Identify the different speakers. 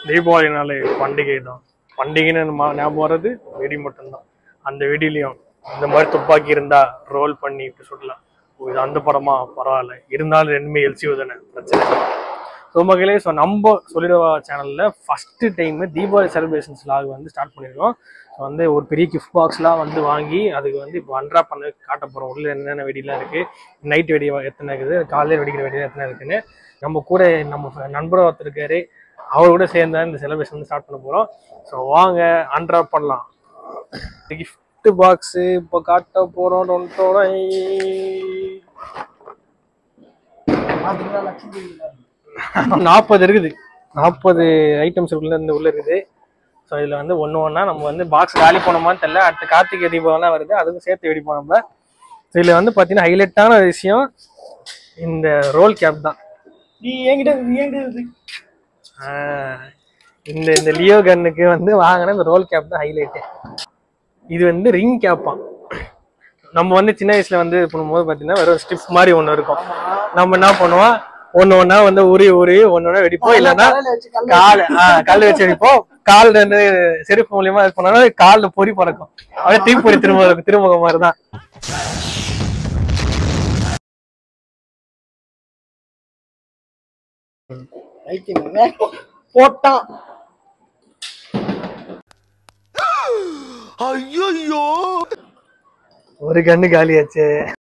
Speaker 1: தீபாவளினாலே பண்டிகை தான் பண்டிகைன்னு நம்ம ஞாபகம் வர்றது வெடி மட்டும்தான் அந்த வெடியிலையும் இந்த மாதிரி துப்பாக்கி இருந்தா ரோல் பண்ணி இப்படி சொல்லலாம் ஓ இது அந்த படமா பரவாயில்ல இருந்தாலும் ரெண்டுமே எல்சிஓ தானே பிரச்சனை இல்லை. ஸோ மகளே ஸோ நம்ம சொல்லிடுவா சேனலில் ஃபஸ்ட்டு டைம் தீபாவளி செலிப்ரேஷன்ஸ் லாக் வந்து ஸ்டார்ட் பண்ணியிருக்கோம் ஸோ வந்து ஒரு பெரிய கிஃப்ட் பாக்ஸ்லாம் வந்து வாங்கி அதுக்கு வந்து இப்போ அன்ராப் பண்ண காட்ட போகிறோம் உள்ள என்னென்ன வெடிலாம் இருக்குது நைட் வெடி எத்தனை இருக்குது காலையில் வெடிக்கிற வெடி எத்தனை இருக்குன்னு நம்ம கூட நம்ம நண்பர் ஒருத்தர் இருக்காரு அவர் கூட சேர்ந்து தான் இந்த செலிப்ரேஷன் வந்து ஸ்டார்ட் பண்ண போகிறோம் ஸோ வாங்க அன்ராப் பண்ணலாம் கிஃப்ட் பாக்ஸு இப்போ காட்ட போகிறோம் டொன்டோட நாற்பது இருக்குது நாற்பது ஐட்டம்ஸ் உள்ள இந்த உள்ள இருக்குது ஸோ இதில் வந்து ஒன்று ஒன்றா நம்ம வந்து பாக்ஸ் காலி போனோமான்னு தெரியல அடுத்த கார்த்திகை தீபம்லாம் வருது அதுக்கும் சேர்த்து வெடிப்போம் நம்ம ஸோ இதில் வந்து பார்த்தீங்கன்னா ஹைலைட்டான விஷயம் இந்த ரோல் கேப் தான் நீ என்கிட்ட நீ என்கிட்ட இந்த இந்த லியோ கன்னுக்கு வந்து வாங்கின இந்த ரோல் கேப் தான் ஹைலைட்டு இது வந்து ரிங் கேப்பான் நம்ம வந்து சின்ன வயசுல வந்து இது பண்ணும்போது பார்த்தீங்கன்னா வெறும் ஸ்டிப் மாதிரி ஒன்று இருக்கும் நம்ம என்ன பண்ணுவோம் ஒன்று ஒன்றா வந்து உரி உரி ஒன்று ஒன்றா வெடிப்போம் இல்லைன்னா கால் ஆஹ் கல் வச்சு வெடிப்போம் கால் வந்து செருப்பு மூலியமா இது பண்ணாலும் கால்ல பொறி பறக்கும் அப்படியே தீப்பொறி திரும்ப திருமுக மாதிரி தான் போட்டான்
Speaker 2: ஐயோ
Speaker 1: ஒரு கண்ணு காலியாச்சு